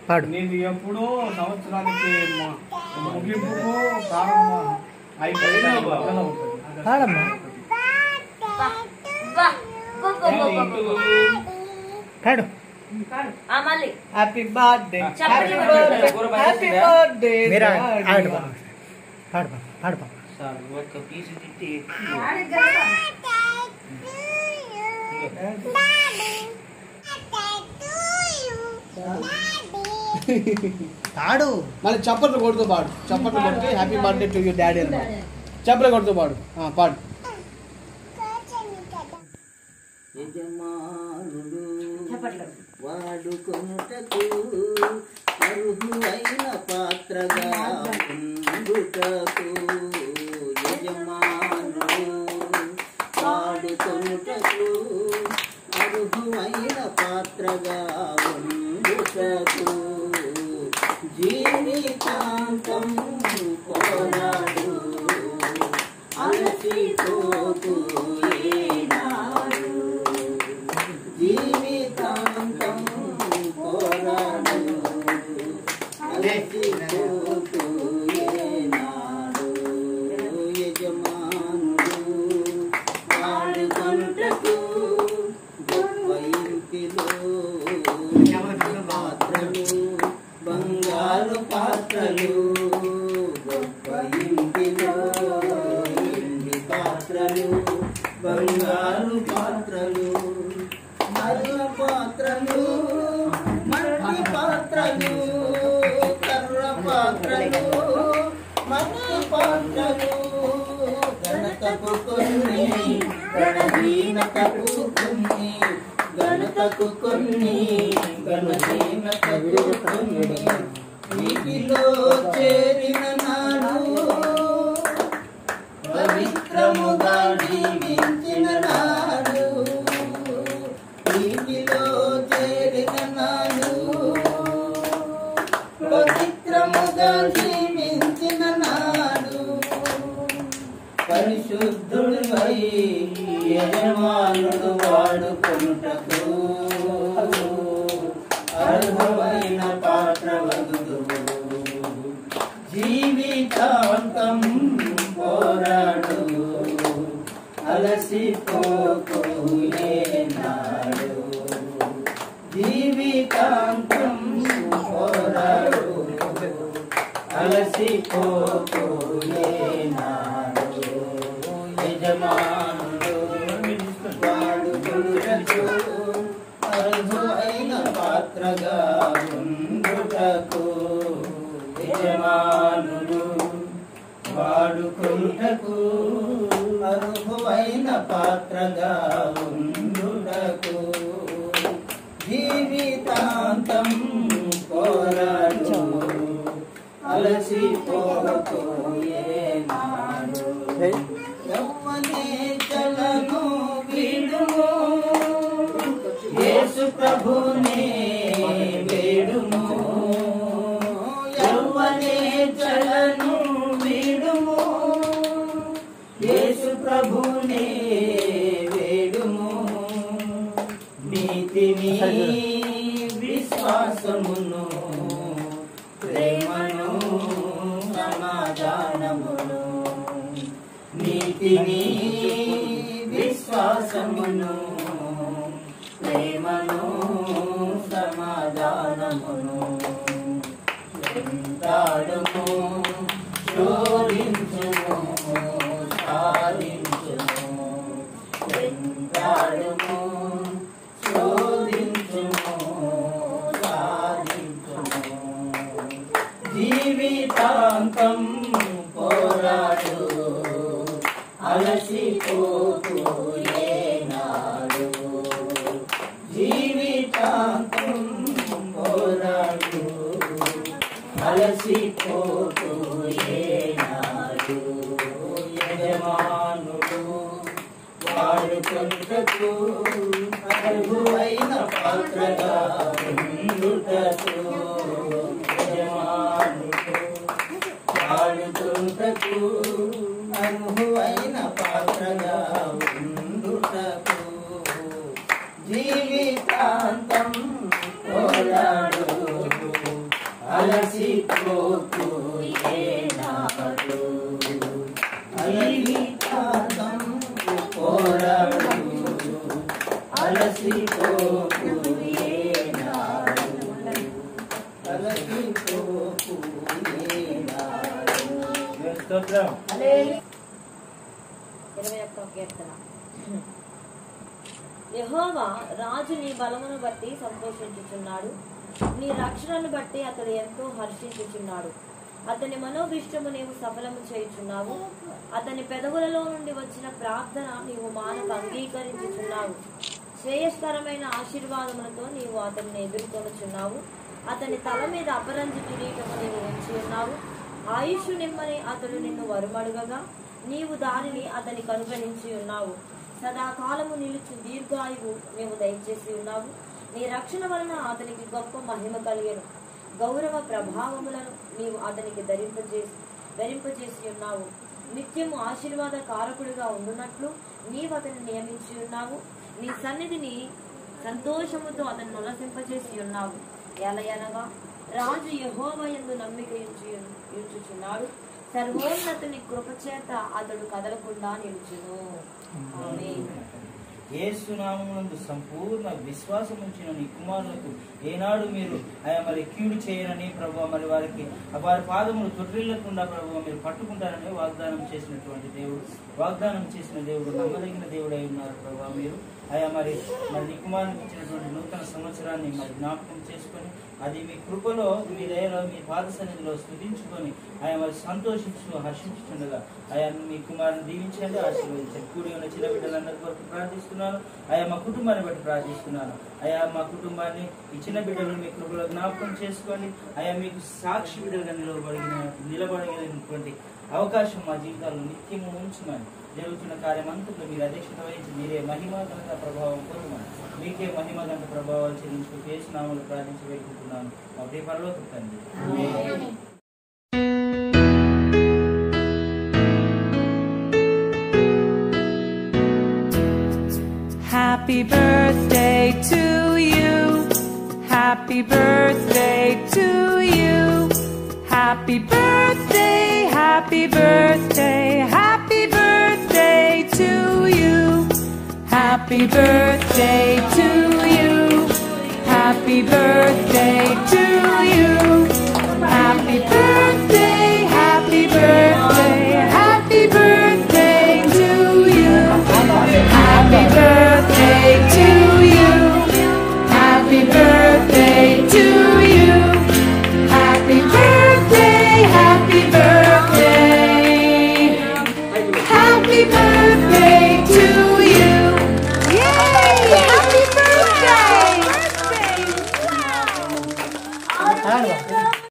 పాడు నీది ఎప్పుడో సంవత్సరానికి మ- ముగింపుకు ప్రారంభం అయిపోయిన మధ్యలో ఉంటుంది. పాడమ్మా బా, బా, బా, బా, నేను బా, బా, ఇంటికి బా. పాడు ఆ, మళ్ళీ హ్యాపీ బర్త్డే చెప్పండి. హ్యాపీ బర్త్డే మీరు ఆడు పాడు పాడు పాడు పాడు సార్ ఒక్క పీసు తిట్టి పాడు మళ్ళీ చప్పట్లు కొడుతూ పాడు చప్పట్లు కొడితే happy birthday to you daddy అని పాడు చప్పట్లు కొడుతూ పాడు ఆ, పాడు యజమానుడు చెప్పట్లు. వాడుకొనుటకు అర్హువైన పాత్రగా ఉండుటకు యజమానుడు వాడుకొనుటకు అర్హువైన పాత్రగా ఉండుటకు జీవితాంతం పోరాడు అలసిపోతూ ఏనాడు జీవితాంతం పోరాడు అలసిపోతూ ఏనాడు యజమానుడు వాడుకొనుటకు గొప్ప ఇంటిలో పాత్రలు బంగారు పాత్రలు గొప్ప ఇంటిలో ఎండి పాత్రలు బంగారు పాత్రలు నల్ల పాత్రలు మట్టి పాత్రలు కర్ర పాత్రలు మట్టి పాత్రలు గణతకు కొన్ని గణహీనతకు కొన్ని గణతకు కొన్ని గణహీనతకు కొన్ని వీటిలో చేరిన నాడు పవిత్రముగా జీవించిన నాడు వీటిలో చేరిన నాడు పవిత్రముగా జీవించిన నాడు పరిశుద్ధుడివై యజమానుడు వాడుకొనుటకు అర్హమైన పాత్ర వదువు జీవితాంతం పోరాడు అలసిపోకు ఏనాడు జీవితాంతం పోరాడు అలసిపోకు ఏనాడు యజమానుడు వాడు గురులకు అర్హు అయిన పాత్రగా ఉండుటకు యజమానుడు వాడుకొనుటకు అర్హువైన పాత్రగా ఉండుటకు జీవితాంతం పోరాడు అలసిపోకు ఏనాడు యవ్వనే చలను వీడుము యేసు ప్రభునే వేడుము యవ్వనే చలను వీడుము యేసు ప్రభునే వేడుము నీతిని విశ్వాసమును ప్రేమను సమాధానమును నీతిని విశ్వాసమును ప్రేమను సమాధానమును వెంటాడుము శోధించుము సాధించుము వెంటాడుము శోధించుము సాధించుము జీవితాంతం పోరాడు అలసిపోకు ఏనాడు జీవితాంతం పోరాడు అలసిపోకు ఏనాడు యజమానుడు వాడుకొంటకు అర్హువైన పాత్రగా ఉండుటకు యజమానుడు వాడుకొంటకు అర్హువైన పాత్రగా ఉండుటకు జీవితాంతం పోరాడు అలసిపోకు ఏనాడు అలసిపోదాం పోరాడు అలసిపోకు ఏనాడు అలసిపోకు ఏనాడు స్తోత్రం ఇరవై ఒక్క కీర్తన యెహోవా రాజు నీ బలమును బట్టి సంతోషించుచున్నాడు నీ రక్షణను బట్టి అతడు ఎంతో హర్షించుచున్నాడు అతని మనోభిష్టము నీవు సఫలము చేయుచున్నావు అతని పెదవులలో నుండి వచ్చిన ప్రార్థన నీవు మానక అంగీకరించుచున్నావు శ్రేయస్కరమైన ఆశీర్వాదములతో నీవు అతన్ని ఎదుర్కొనుచున్నావు అతని తల మీద అపరంజి కిరీటము నీవు ఉంచి ఉన్నావు ఆయుష్ నిమ్మని అతడు నిన్ను వరుమడుగగా నీవు దానిని అతనికి అనుగ్రహించి ఉన్నావు సదాకాలము నిలుచు దీర్ఘాయువు నీవు దయచేసి ఉన్నావు నీ రక్షణ వలన అతనికి గొప్ప మహిమ కలిగెను గౌరవ ప్రభావములను నీవు అతనికి ధరింపజేసి ధరింపజేసి ఉన్నావు నిత్యము ఆశీర్వాద కారకుడిగా ఉండునట్లు నీవు అతన్ని నియమించి ఉన్నావు నీ సన్నిధిని సంతోషముతో అతన్ని ఉల్లసింపజేసి ఉన్నావు ఎలయనగా రాజు యహోవయందు నమ్మిక ఉంచి- ఉంచుచున్నాడు సర్వోన్నతుని కృపచేత అతడు కదలకుండా నిలుచును ఆమేన్. ఏసునామమునందు సంపూర్ణ విశ్వాసం ఉంచిన నీ కుమారులకు ఏనాడు మీరు ఆయా మరి కీడు చేయనని ప్రభు మరి వారికి వారి పాదములు తొట్టిల్లకుండా ప్రభు మీరు పట్టుకుంటారని వాగ్దానం చేసినటువంటి దేవుడు వాగ్దానం చేసిన దేవుడు నమ్మదగిన దేవుడు అయి ఉన్నారు ప్రభు మీరు ఆయా మరి మరి నీ కుమారునికి ఇచ్చినటువంటి నూతన సంవత్సరాన్ని మరి జ్ఞాపకం చేసుకొని అది మీ కృపలో మీ దయలో మీ పాద సన్నిధిలో స్థుతించుకొని ఆయా మరి సంతోషించు హర్షించుండగా ఆయా మీ కుమారుని దీవించండి ఆశీర్వదించండి కూడి ఉన్న చిన్న బిడ్డలందరి కొరకు ప్రార్థిస్తున్నాను ఆయా మా కుటుంబాన్ని బట్టి ప్రార్థిస్తున్నాను అయా మా కుటుంబాన్ని ఈ చిన్న బిడ్డలు మీ కృపలో జ్ఞాపకం చేసుకోండి అయా మీకు సాక్షి బిడ్డలుగా నిలబడిన నిలబడగలిగినటువంటి అవకాశం మా జీవితాల్లో నిత్యము ఉంచుమని జరుగుతున్న కార్యం అంతట్లో మీరు అధ్యక్షత వహించి మీరే మహిమాగంత ప్రభావం పొందమని మీకే మహిమాగంత ప్రభావాలు చెల్లించుకు చేసినామలు ప్రార్థించి వేడుకుంటున్నాను మా పేపర్లో తండ్రి ఆమేన్. Happy birthday to you. Happy birthday to you. Happy birthday, happy birthday, happy birthday to you. Happy birthday to you. Happy birthday to